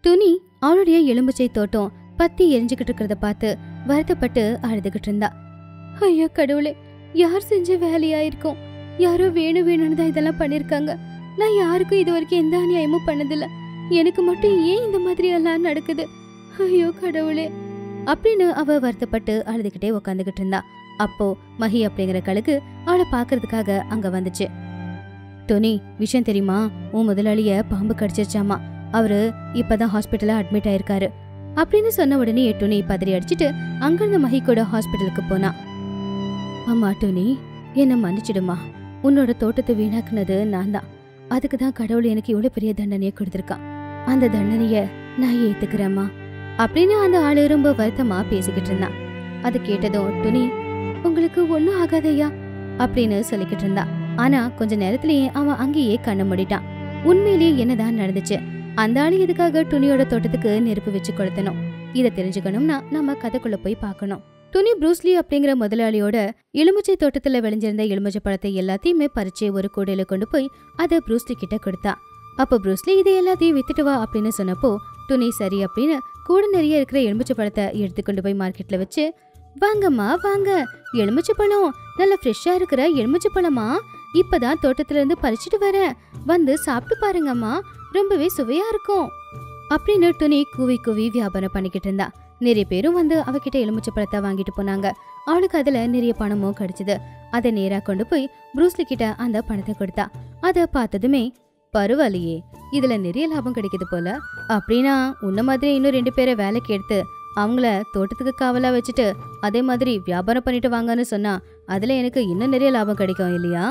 துணி அவளுடைய எலும்புச்சை தோட்டம் பத்தி எரிஞ்சுக்கிட்டு இருக்கிறத பார்த்து வருத்தப்பட்டு அழுதுகிட்டு இருந்தா ஐயோ கடவுளே யார் செஞ்ச வேலையா இருக்கும் யாரோ வேணும் வேணும்னு தான் இதெல்லாம் பண்ணிருக்காங்க நான் யாருக்கும் இது வரைக்கும் எந்த அநியாயமும் பண்ணதில்ல எனக்கு மட்டும் ஏன் இந்த மாதிரி எல்லாம் நடக்குது ஐயோ கடவுளே அப்படின்னு அவ வருத்தப்பட்டு அழுதுகிட்டே உக்காந்துகிட்டு இருந்தா அப்போ மஹி அப்படிங்கிற கழுகு அவளை பாக்குறதுக்காக அங்க வந்துச்சு டோனி விஷயம் தெரியுமா உன் முதலாளிய பாம்பு கடிச்சிருச்சாமா அவரு இப்பதான் ஹாஸ்பிட்டல்ல அட்மிட் ஆயிருக்காரு அப்படின்னு சொன்ன உடனே டோனி பதறி அடிச்சிட்டு அங்கிருந்த மஹி கூட ஹாஸ்பிட்டலுக்கு போனா அம்மா டோனி என்ன மன்னிச்சிடுமா உன்னோட தோட்டத்தை வீணாக்குனது நான் தான் அதுக்கு தான் கடவுள் எனக்கு இவ்வளவு பெரிய தண்டனையை கொடுத்திருக்கான் அந்த தண்டனைய நான் ஏத்துக்கிறேம்மா அப்படின்னு அந்த ஆளு ரொம்ப வருத்தமா பேசிக்கிட்டு இருந்தான் அது கேட்டதும் துணி உங்களுக்கு ஒண்ணும் ஆகாதையா அப்படின்னு சொல்லிக்கிட்டு இருந்தா ஆனா கொஞ்ச நேரத்திலேயே அவன் அங்கேயே கண்ணு மூடிட்டான் உண்மையிலேயே என்னதான் நடந்துச்சு அந்த ஆளு எதுக்காக துணியோட தோட்டத்துக்கு நெருப்பு வச்சு கொளுத்தணும் இத தெரிஞ்சுக்கணும்னா நம்ம கதைக்குள்ள போய் பார்க்கணும் துணி ப்ரூஸ்லி அப்படிங்கிற முதலாளியோட எலுமிச்சை தோட்டத்துல விளைஞ்சிருந்த எலுமிச்சை பழத்தை எல்லாத்தையுமே பறிச்சு ஒரு கூடையில கொண்டு போய் அதை ப்ரூஸ்லி கிட்ட கொடுத்தா அப்போ ப்ரூஸ்லி இதை எல்லாத்தையும் வித்துட்டு வா அப்படின்னு சொன்னப்போ துணி சரி அப்படின்னு கூட நிறைய இருக்கிற எலுமிச்சை பழத்தை எடுத்து கொண்டு போய் மார்க்கெட்ல வச்சு வாங்கம்மா வாங்க எலுமிச்சை பழம் நல்ல ஃப்ரெஷ்ஷா இருக்கிற எலுமிச்சை பழமா இப்பதான் தோட்டத்துல இருந்து பறிச்சுட்டு வரேன் வந்து சாப்பிட்டு பாருங்கம்மா ரொம்பவே சுவையா இருக்கும் அப்படின்னு துணி கூவி கூவி வியாபாரம் பண்ணிக்கிட்டு இருந்தா நிறைய பேரும் வந்து அவகிட்ட எலுமிச்சை பழத்தை வாங்கிட்டு போனாங்க அவளுக்கு அதுல நிறைய பணமும் கிடைச்சது அதை நேரா கொண்டு போய் ப்ரூஸ்லி கிட்ட அந்த பணத்தை கொடுத்தா அதை பார்த்ததுமே பரவாயில்லையே இதுல நிறைய லாபம் கிடைக்குது போல அப்படின்னா உன்ன மாதிரி இன்னும் ரெண்டு பேரை வேலைக்கு எடுத்து அவங்கள தோட்டத்துக்கு காவலா வச்சுட்டு அதே மாதிரி வியாபாரம் பண்ணிட்டு வாங்கன்னு சொன்னா அதுல எனக்கு இன்னும் நிறைய லாபம் கிடைக்கும் இல்லையா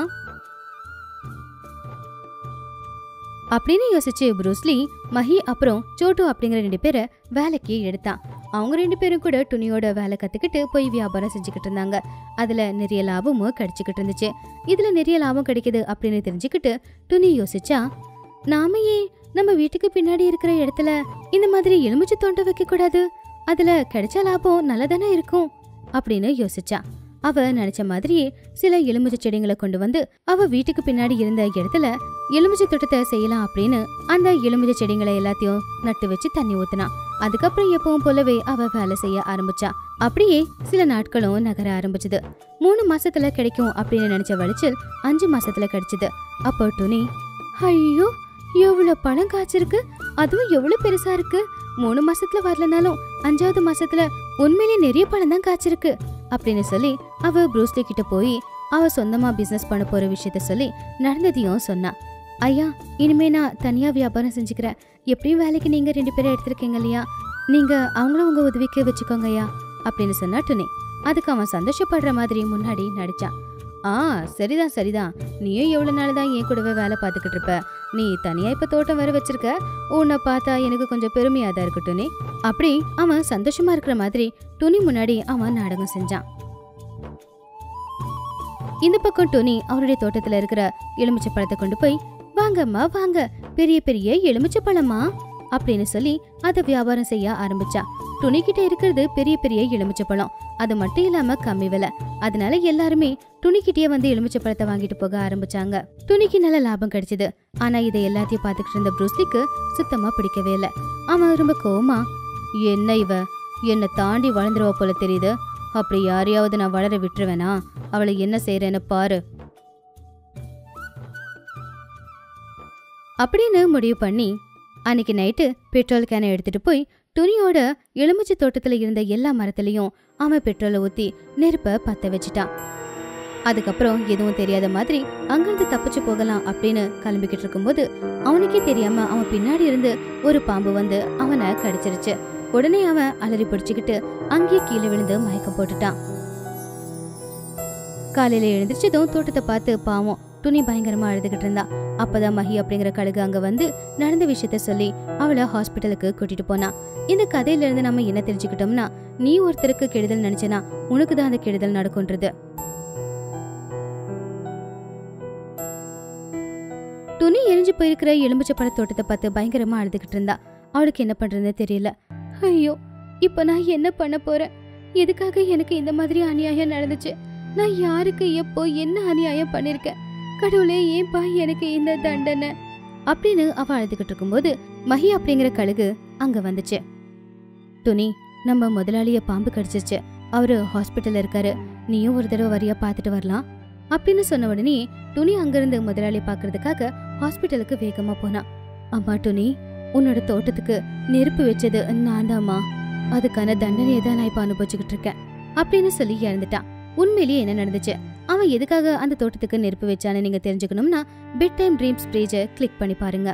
அப்படின்னு யோசிச்சு ப்ரூஸ்லி மஹி அப்புறம் சோட்டு அப்படிங்கிற ரெண்டு பேரை வேலைக்கு எடுத்தான் அவங்க ரெண்டு பேரும் கூட துணியோட வேலை கத்துக்கிட்டு போய் வியாபாரம் செஞ்சுக்கிட்டு இருந்தாங்க அதுல நிறைய லாபமும் கிடைச்சிக்கிட்டு இருந்துச்சு இதுல நிறைய லாபம் கிடைக்குது அப்படின்னு தெரிஞ்சுக்கிட்டு துணி யோசிச்சா நாம ஏன் நம்ம வீட்டுக்கு பின்னாடி இருக்கிற இடத்துல இந்த மாதிரி எலுமிச்சை தோண்ட வைக்க கூடாது அதுல கிடைச்ச லாபம் நல்லதானே இருக்கும் அப்படின்னு யோசிச்சா அவ நினைச்ச மாதிரியே சில எலுமிச்சை செடிங்களை கொண்டு வந்து அவ வீட்டுக்கு பின்னாடி இருந்த இடத்துல எலுமிச்சை தோட்டத்தை செய்யலாம் அப்படின்னு அந்த எலுமிச்சை செடிங்களை எல்லாத்தையும் நட்டு வச்சு தண்ணி ஊத்துனா அதுக்கப்புறம் எப்பவும் போலவே அவ வேலை செய்ய ஆரம்பிச்சா அப்படியே சில நாட்களும் நகர ஆரம்பிச்சது மூணு மாசத்துல கிடைக்கும் அப்படின்னு நினைச்ச விளைச்சல் அஞ்சு மாசத்துல கிடைச்சது அப்போ துணி ஐயோ எவ்வளவு பணம் காய்ச்சிருக்கு அதுவும் எவ்வளவு பெருசா இருக்கு மூணு மாசத்துல வரலனாலும் அஞ்சாவது மாசத்துல உண்மையிலேயே நிறைய பணம் தான் காய்ச்சிருக்கு அப்படின்னு சொல்லி அவ ப்ரூஸ்லி கிட்ட போய் அவ சொந்தமா பிசினஸ் பண்ண போற விஷயத்த சொல்லி நடந்ததையும் சொன்னா ஐயா இனிமே நான் தனியா வியாபாரம் செஞ்சுக்கிறேன் எப்படியும் வேலைக்கு நீங்க ரெண்டு பேரும் எடுத்திருக்கீங்க இல்லையா நீங்க அவங்கள உங்க உதவிக்கு வச்சுக்கோங்க ஐயா அப்படின்னு சொன்னா டுனி அதுக்கு அவன் சந்தோஷப்படுற மாதிரி முன்னாடி நடிச்சான் ஆ சரிதான் சரிதான் நீயும் எவ்வளவு நாள் தான் என் கூடவே வேலை பார்த்துக்கிட்டு இருப்ப நீ தனியா இப்ப தோட்டம் வேற வச்சிருக்க உன்னை பார்த்தா எனக்கு கொஞ்சம் பெருமையா தான் இருக்கு டுனி அப்படி அவன் சந்தோஷமா இருக்கிற மாதிரி துணி முன்னாடி அவன் நாடகம் செஞ்சான் இந்த பக்கம் டோனி அவருடைய தோட்டத்துல இருக்கிற எலுமிச்சை பழத்தை கொண்டு போய் வாங்கம்மா வாங்க பெரிய பெரிய எலுமிச்சை பழமா அப்படின்னு சொல்லி அதை வியாபாரம் செய்ய ஆரம்பிச்சா துணி கிட்ட இருக்கிறது பெரிய பெரிய எலுமிச்சை பழம் அது மட்டும் இல்லாம கம்மி விலை அதனால எல்லாருமே துணிக்கிட்டே வந்து எலுமிச்சை பழத்தை வாங்கிட்டு போக ஆரம்பிச்சாங்க துணிக்கு நல்ல லாபம் கிடைச்சது ஆனா இதை எல்லாத்தையும் பார்த்துக்கிட்டு இருந்த ப்ரூஸ்லிக்கு சுத்தமா பிடிக்கவே இல்லை அவன் ரொம்ப கோவமா என்ன இவ என்னை தாண்டி வளர்ந்துருவா போல தெரியுது அப்படி யாரையாவது நான் வளர விட்டுருவேனா அவளை என்ன செய்யறேன்னு பாரு அப்படின்னு முடிவு பண்ணி அன்னைக்கு நைட்டு பெட்ரோல் கேனை எடுத்துட்டு போய் துணியோட எலுமிச்சை தோட்டத்துல இருந்த எல்லா மரத்துலயும் அவன் பெட்ரோலை ஊத்தி நெருப்ப பத்த வச்சுட்டான் அதுக்கப்புறம் எதுவும் தெரியாத மாதிரி அங்கிருந்து தப்பிச்சு போகலாம் அப்படின்னு கிளம்பிக்கிட்டு இருக்கும்போது அவனுக்கே தெரியாம அவன் பின்னாடி இருந்து ஒரு பாம்பு வந்து அவனை கடிச்சிருச்சு உடனே அவன் அலறி பிடிச்சுக்கிட்டு அங்கேயே கீழே விழுந்து மயக்கம் போட்டுட்டான் காலையில எழுந்திரிச்சதும் தோட்டத்தை பார்த்து பாவம் துணி பயங்கரமா அழுதுகிட்டு இருந்தா அப்பதான் மஹி அப்படிங்கிற கழுகு அங்க வந்து நடந்த விஷயத்த சொல்லி அவளை ஹாஸ்பிட்டலுக்கு கூட்டிட்டு போனா இந்த கதையில இருந்து நம்ம என்ன தெரிஞ்சுக்கிட்டோம்னா நீ ஒருத்தருக்கு கெடுதல் நினைச்சனா உனக்கு தான் அந்த கெடுதல் நடக்கும்ன்றது துணி எரிஞ்சு போயிருக்கிற எலுமிச்சை பழ தோட்டத்தை பார்த்து பயங்கரமா அழுதுகிட்டு இருந்தா அவளுக்கு என்ன பண்றதுன்னு தெரியல ஐயோ இப்ப நான் என்ன பண்ண போறேன் எதுக்காக எனக்கு இந்த மாதிரி அநியாயம் நடந்துச்சு நான் யாருக்கு எப்போ என்ன அநியாயம் பண்ணிருக்கேன் கடவுளே ஏன்பா எனக்கு இந்த தண்டனை அப்படின்னு அவ அழுதுகிட்டு இருக்கும்போது மஹி அப்படிங்கிற கழுகு அங்க வந்துச்சு துணி நம்ம முதலாளிய பாம்பு கடிச்சிருச்சு அவரு ஹாஸ்பிட்டல்ல இருக்காரு நீயும் ஒரு தடவை வரியா பார்த்துட்டு வரலாம் அப்படின்னு சொன்ன உடனே துணி அங்கிருந்து முதலாளி பார்க்கறதுக்காக ஹாஸ்பிட்டலுக்கு வேகமா போனா அம்மா துணி உன்னோட தோட்டத்துக்கு நெருப்பு வச்சது நான் தாம்மா அதுக்கான தண்டனையை தான் நான் இப்ப அனுபவிச்சுக்கிட்டு இருக்கேன் அப்படின்னு சொல்லி இறந்துட்டான் உண்மையிலேயே என்ன நடந்துச்சு அவன் எதுக்காக அந்த தோட்டத்துக்கு நெருப்பு வச்சான்னு நீங்க தெரிஞ்சுக்கணும்னா பெட் டைம் ட்ரீம்ஸ் பேஜை கிளிக் பண்ணி பாருங்க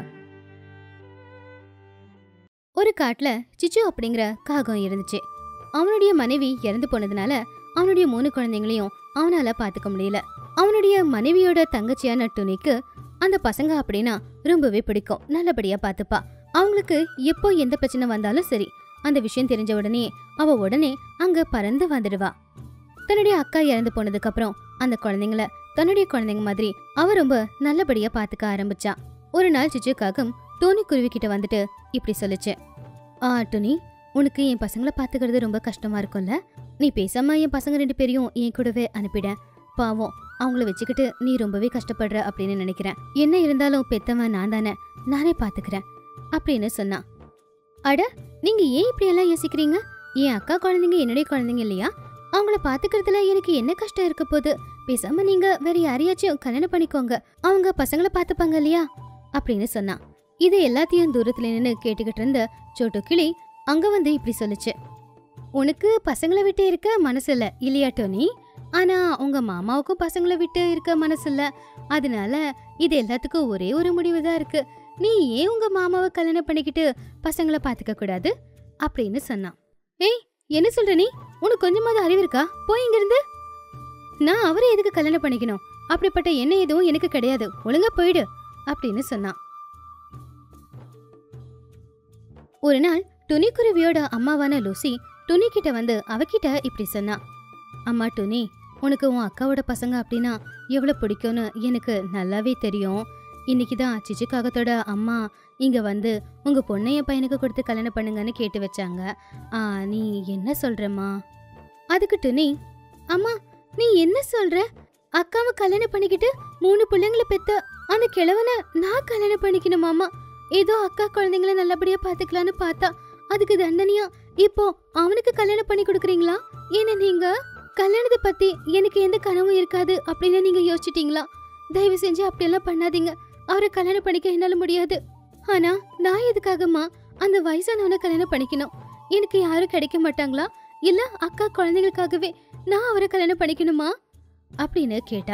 ஒரு காட்டுல சிச்சு அப்படிங்கிற காகம் இருந்துச்சு அவனுடைய மனைவி இறந்து போனதுனால அவனுடைய மூணு குழந்தைங்களையும் அவனால பாத்துக்க முடியல அவனுடைய மனைவியோட தங்கச்சியான டுனிக்கு அந்த பசங்க அப்படின்னா ரொம்பவே பிடிக்கும் நல்லபடியா பாத்துப்பா அவங்களுக்கு எப்போ எந்த பிரச்சனை வந்தாலும் சரி அந்த விஷயம் தெரிஞ்ச உடனே அவ உடனே அங்க பறந்து வந்துடுவா தன்னுடைய அக்கா இறந்து போனதுக்கு அப்புறம் அந்த குழந்தைங்கள தன்னுடைய குழந்தைங்க மாதிரி அவ ரொம்ப நல்லபடியா பாத்துக்க ஆரம்பிச்சா ஒரு நாள் சிச்சுக்காகம் டோனி குருவி கிட்ட வந்துட்டு இப்படி சொல்லுச்சு ஆ டோனி உனக்கு என் பசங்கள பாத்துக்கிறது ரொம்ப கஷ்டமா இருக்கும்ல நீ பேசாம என் பசங்க ரெண்டு பேரையும் என் கூடவே அனுப்பிட பாவம் அவங்கள வச்சுக்கிட்டு நீ ரொம்பவே கஷ்டப்படுற அப்படின்னு நினைக்கிறேன் என்ன இருந்தாலும் பெத்தவன் நான் தானே நானே பாத்துக்கிறேன் அப்படின்னு சொன்னான் அட நீங்க ஏன் இப்படி எல்லாம் யோசிக்கிறீங்க என் அக்கா குழந்தைங்க என்னுடைய குழந்தைங்க இல்லையா அவங்கள பாத்துக்கிறதுல எனக்கு என்ன கஷ்டம் இருக்க போகுது பேசாம நீங்க வேற யாரையாச்சும் கல்யாணம் பண்ணிக்கோங்க அவங்க பசங்கள பாத்துப்பாங்க இல்லையா அப்படின்னு சொன்னான் இது எல்லாத்தையும் தூரத்துல நின்னு கேட்டுக்கிட்டு இருந்த சோட்டு கிளி அங்க வந்து இப்படி சொல்லுச்சு உனக்கு பசங்களை விட்டு இருக்க மனசு இல்ல இல்லையா டோனி ஆனா உங்க மாமாவுக்கும் பசங்களை விட்டு இருக்க மனசு இல்ல அதனால இது எல்லாத்துக்கும் ஒரே ஒரு முடிவு தான் இருக்கு நீ ஏன் உங்க மாமாவை கல்யாணம் பண்ணிக்கிட்டு பசங்களை பாத்துக்க கூடாது அப்படின்னு சொன்னான் ஏய் என்ன சொல்ற நீ உனக்கு கொஞ்சமாவது அறிவு இருக்கா போய் இங்க இருந்து நான் அவரை எதுக்கு கல்யாணம் பண்ணிக்கணும் அப்படிப்பட்ட என்ன எதுவும் எனக்கு கிடையாது ஒழுங்கா போயிடு அப்படின்னு சொன்னான் ஒரு நாள் துணிக்குருவியோட அம்மாவான லூசி துணி கிட்ட வந்து அவகிட்ட இப்படி சொன்னா அம்மா துணி உனக்கு உன் அக்காவோட பசங்க அப்படின்னா எவ்வளவு பிடிக்கும்னு எனக்கு நல்லாவே தெரியும் இன்னைக்கு தான் சிச்சுக்காகத்தோட அம்மா இங்க வந்து உங்க பொண்ணை என் பையனுக்கு கொடுத்து கல்யாணம் பண்ணுங்கன்னு கேட்டு வச்சாங்க ஆ நீ என்ன சொல்றம்மா அதுக்கு துணி அம்மா நீ என்ன சொல்ற அக்காவை கல்யாணம் பண்ணிக்கிட்டு மூணு பிள்ளைங்கள பெத்த அந்த கிழவனை நான் கல்யாணம் பண்ணிக்கணுமாமா ஏதோ அக்கா குழந்தைங்கள நல்லபடியா பாத்துக்கலான்னு பார்த்தா அதுக்கு தண்டனையா இப்போ அவனுக்கு கல்யாணம் பண்ணி கொடுக்குறீங்களா ஏன்னா நீங்க கல்யாணத்தை பத்தி எனக்கு எந்த கனவும் இருக்காது அப்படின்னு நீங்க யோசிச்சிட்டீங்களா தயவு செஞ்சு அப்படியெல்லாம் பண்ணாதீங்க அவரை கல்யாணம் பண்ணிக்க என்னால முடியாது ஆனா நான் எதுக்காகம்மா அந்த வயசானவனை கல்யாணம் பண்ணிக்கணும் எனக்கு யாரும் கிடைக்க மாட்டாங்களா இல்ல அக்கா குழந்தைங்களுக்காகவே நான் அவரை கல்யாணம் பண்ணிக்கணுமா அப்படின்னு கேட்டா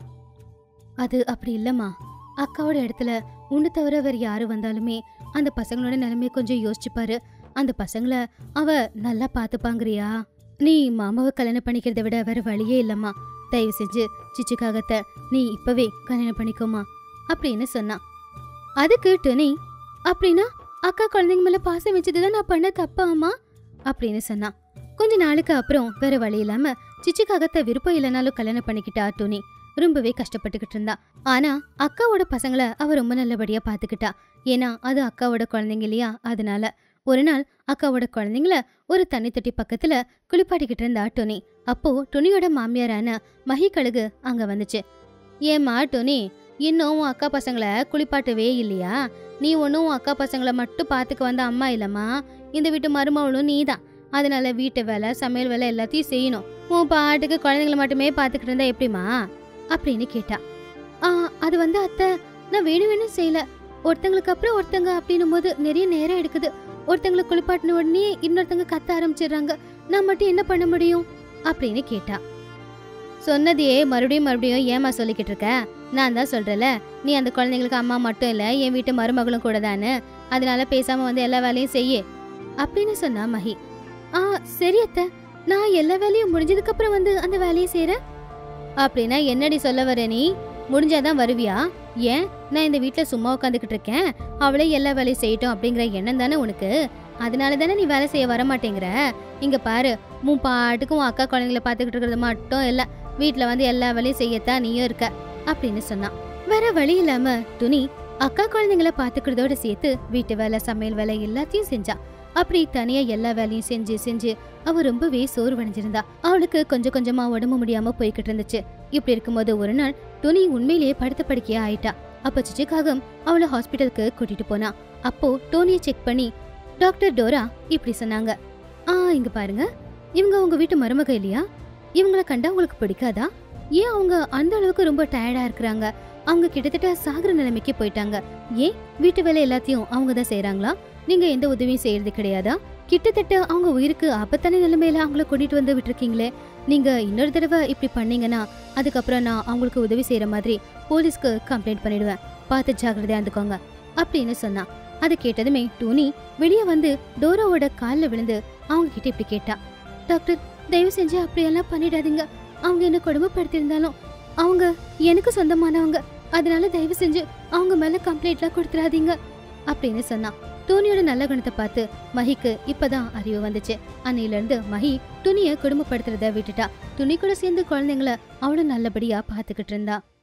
அது அப்படி இல்லம்மா அக்காவோட இடத்துல உன்னை தவிர வேற யாரு வந்தாலுமே அந்த பசங்களோட நிலைமைய கொஞ்சம் யோசிச்சுப்பாரு அந்த பசங்கள அவ நல்லா பாத்துப்பாங்கறியா நீ மாமாவை கல்யாணம் பண்ணிக்கிறத விட வேற வழியே இல்லம்மா தயவு செஞ்சு சிச்சுக்காகத்த நீ இப்பவே கல்யாணம் பண்ணிக்கோமா அப்படின்னு சொன்னான் அதுக்கு டொனி அப்படின்னா அக்கா குழந்தைங்க மேல பாசம் வச்சதுதான் நான் பண்ண தப்பா அம்மா அப்படின்னு சொன்னான் கொஞ்ச நாளுக்கு அப்புறம் வேற வழி இல்லாம சிச்சுக்காகத்த விருப்பம் இல்லைனாலும் கல்யாணம் பண்ணிக்கிட்டா டோனி ரொம்பவே கஷ்டப்பட்டுக்கிட்டு இருந்தா ஆனா அக்காவோட பசங்களை அவ ரொம்ப நல்லபடியா பாத்துக்கிட்டா ஏன்னா அது அக்காவோட குழந்தைங்க இல்லையா அதனால ஒரு நாள் அக்காவோட குழந்தைங்கள ஒரு தண்ணி தொட்டி பக்கத்துல குளிப்பாட்டிக்கிட்டு இருந்தா டொனி அப்போ டொனியோட மாமியாரான மஹி கழுகு அங்க வந்துச்சு ஏம்மா டொனி இன்னும் உன் அக்கா பசங்களை குளிப்பாட்டவே இல்லையா நீ ஒன்றும் உன் அக்கா பசங்களை மட்டும் பார்த்துக்க வந்த அம்மா இல்லம்மா இந்த வீட்டு மருமவளும் நீதான் அதனால வீட்டு வேலை சமையல் வேலை எல்லாத்தையும் செய்யணும் உன் பாட்டுக்கு குழந்தைங்களை மட்டுமே பார்த்துக்கிட்டு இருந்தா எப்படிமா அப்படின்னு கேட்டா ஆ அது வந்து அத்தை நான் வேணும் வேணும் செய்யல ஒருத்தங்களுக்கு அப்புறம் ஒருத்தங்க அப்படின்னும் போது நிறைய நேரம் எடுக்குது ஒருத்தங்களை குளிப்பாட்டின உடனே இன்னொருத்தங்க கத்த ஆரம்பிச்சிடுறாங்க நான் மட்டும் என்ன பண்ண முடியும் அப்படின்னு கேட்டா சொன்னதையே மறுபடியும் மறுபடியும் ஏமா சொல்லிக்கிட்டு இருக்க நான் தான் சொல்றல நீ அந்த குழந்தைங்களுக்கு அம்மா மட்டும் இல்ல என் வீட்டு மருமகளும் கூட தானே அதனால பேசாம வந்து எல்லா வேலையும் செய்யு அப்படின்னு சொன்னா மஹி ஆ சரி அத்தை நான் எல்லா வேலையும் முடிஞ்சதுக்கு அப்புறம் வந்து அந்த வேலையை செய்யறேன் அப்படின்னா என்னடி சொல்ல வர நீ முடிஞ்சாதான் வருவியா ஏன் நான் இந்த வீட்ல சும்மா உட்காந்துக்கிட்டு இருக்கேன் அவளே எல்லா வேலையும் செய்யட்டும் அப்படிங்கிற எண்ணம் தானே உனக்கு அதனால தானே நீ வேலை செய்ய வர மாட்டேங்கிற இங்க பாரு உன் பாட்டுக்கு உன் அக்கா குழந்தைங்கள பாத்துக்கிட்டு இருக்கிறது மட்டும் இல்ல வீட்ல வந்து எல்லா வேலையும் செய்யத்தான் நீயும் இருக்க அப்படின்னு சொன்னான் வேற வழி இல்லாம துணி அக்கா குழந்தைங்கள பாத்துக்கிறதோட சேர்த்து வீட்டு வேலை சமையல் வேலை எல்லாத்தையும் செஞ்சா அப்படி தனியா எல்லா வேலையும் செஞ்சு செஞ்சு அவ ரொம்பவே சோர்வடைஞ்சிருந்தா அவளுக்கு கொஞ்சம் கொஞ்சமா உடம்பு முடியாம போய்கிட்டு இருந்துச்சு இப்படி இருக்கும்போது ஒரு நாள் துணி உண்மையிலேயே படுத்த படுக்கையா ஆயிட்டா அப்ப சிச்சுக்காகம் அவளை ஹாஸ்பிட்டலுக்கு கூட்டிட்டு போனா அப்போ டோனியை செக் பண்ணி டாக்டர் டோரா இப்படி சொன்னாங்க ஆ இங்க பாருங்க இவங்க உங்க வீட்டு மருமக இல்லையா இவங்கள கண்டா உங்களுக்கு பிடிக்காதா ஏன் அவங்க அந்த அளவுக்கு ரொம்ப டயர்டா இருக்கிறாங்க அவங்க கிட்டத்தட்ட சாகுற நிலைமைக்கு போயிட்டாங்க ஏன் வீட்டு வேலை எல்லாத்தையும் அவங்க தான் செய்யறாங்களா நீங்க எந்த உதவியும் செய்யறது கிடையாதா கிட்டத்தட்ட அவங்க உயிருக்கு ஆபத்தான நிலைமையில அவங்கள கூட்டிட்டு வந்து விட்டுருக்கீங்களே நீங்க இன்னொரு தடவை இப்படி பண்ணீங்கன்னா அதுக்கப்புறம் நான் அவங்களுக்கு உதவி செய்யற மாதிரி போலீஸ்க்கு கம்ப்ளைண்ட் பண்ணிடுவேன் பார்த்து ஜாக்கிரதையா இருந்துக்கோங்க அப்படின்னு சொன்னா அதை கேட்டதுமே டோனி வெளியே வந்து டோராவோட கால்ல விழுந்து அவங்க கிட்ட இப்படி கேட்டா டாக்டர் தயவு செஞ்சு அப்படியெல்லாம் பண்ணிடாதீங்க அவங்க என்ன கொடுமைப்படுத்தியிருந்தாலும் அவங்க எனக்கு சொந்தமானவங்க அதனால தயவு செஞ்சு அவங்க மேல கம்ப்ளைண்ட்லாம் கொடுத்துறாதீங்க அப்படின்னு சொன்னா டோனியோட நல்ல குணத்தை பார்த்து மஹிக்கு இப்பதான் அறிவு வந்துச்சு அன்னையில இருந்து மஹி துணியை குடும்பப்படுத்துறத விட்டுட்டா துணி கூட சேர்ந்து குழந்தைங்கள அவளும் நல்லபடியா பாத்துக்கிட்டு இருந்தா